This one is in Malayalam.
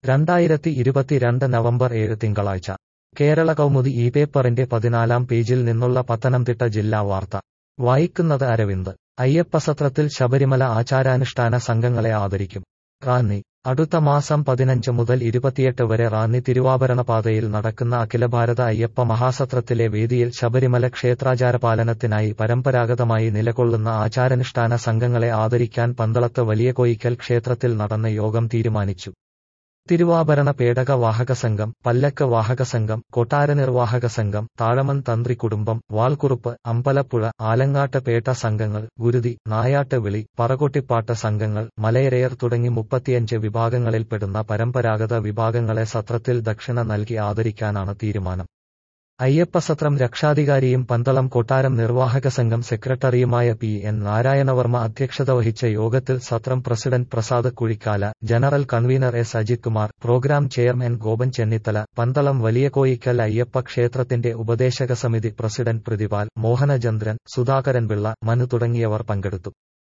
രണ്ടായിരത്തി ഇരുപത്തിരണ്ട് നവംബർ ഏഴ് തിങ്കളാഴ്ച കേരള കൗമുദി ഈ പേപ്പറിന്റെ പതിനാലാം പേജിൽ നിന്നുള്ള പത്തനംതിട്ട ജില്ലാ വാർത്ത വായിക്കുന്നത് അരവിന്ദ് അയ്യപ്പസത്രത്തിൽ ശബരിമല ആചാരാനുഷ്ഠാന സംഘങ്ങളെ ആദരിക്കും റാന്നി അടുത്ത മാസം പതിനഞ്ച് മുതൽ ഇരുപത്തിയെട്ട് വരെ റാന്നി തിരുവാഭരണപാതയിൽ നടക്കുന്ന അഖിലഭാരത അയ്യപ്പ മഹാസത്രത്തിലെ വേദിയിൽ ശബരിമല ക്ഷേത്രാചാരപാലനത്തിനായി പരമ്പരാഗതമായി നിലകൊള്ളുന്ന ആചാരാനുഷ്ഠാന സംഘങ്ങളെ ആദരിക്കാൻ പന്തളത്ത് വലിയ കോയിക്കൽ ക്ഷേത്രത്തിൽ നടന്ന യോഗം തീരുമാനിച്ചു തിരുവാഭരണ പേടക വാഹക സംഘം പല്ലക്ക് വാഹക സംഘം കൊട്ടാര നിർവാഹക സംഘം താഴമൺ തന്ത്രി കുടുംബം വാൾക്കുറുപ്പ് അമ്പലപ്പുഴ ആലങ്ങാട്ട് പേട്ട സംഘങ്ങൾ ഗുരുതി നായാട്ട് വിളി പറകൊട്ടിപ്പാട്ട് സംഘങ്ങൾ മലയരയർ തുടങ്ങി മുപ്പത്തിയഞ്ച് വിഭാഗങ്ങളിൽപ്പെടുന്ന പരമ്പരാഗത വിഭാഗങ്ങളെ സത്രത്തിൽ ദക്ഷിണ നൽകി ആദരിക്കാനാണ് തീരുമാനം അയ്യപ്പസത്രം രക്ഷാധികാരിയും പന്തളം കൊട്ടാരം നിർവാഹക സംഘം സെക്രട്ടറിയുമായ പി എൻ നാരായണവർമ്മ അധ്യക്ഷത വഹിച്ച യോഗത്തിൽ സത്രം president Prasad Kuzhikkala general convener S Ajith Kumar programme chairman Gopan Chennithala Pandalam Valiya Koyikkal Ayyappa ക്ഷേത്രത്തിന്റെ ഉപദേശക സമിതി പ്രസിഡന്റ് പ്രതിപാൽ മോഹനചന്ദ്രൻ സുധാകരൻ പിള്ള മനു തുടങ്ങിയവർ പങ്കെടുത്തു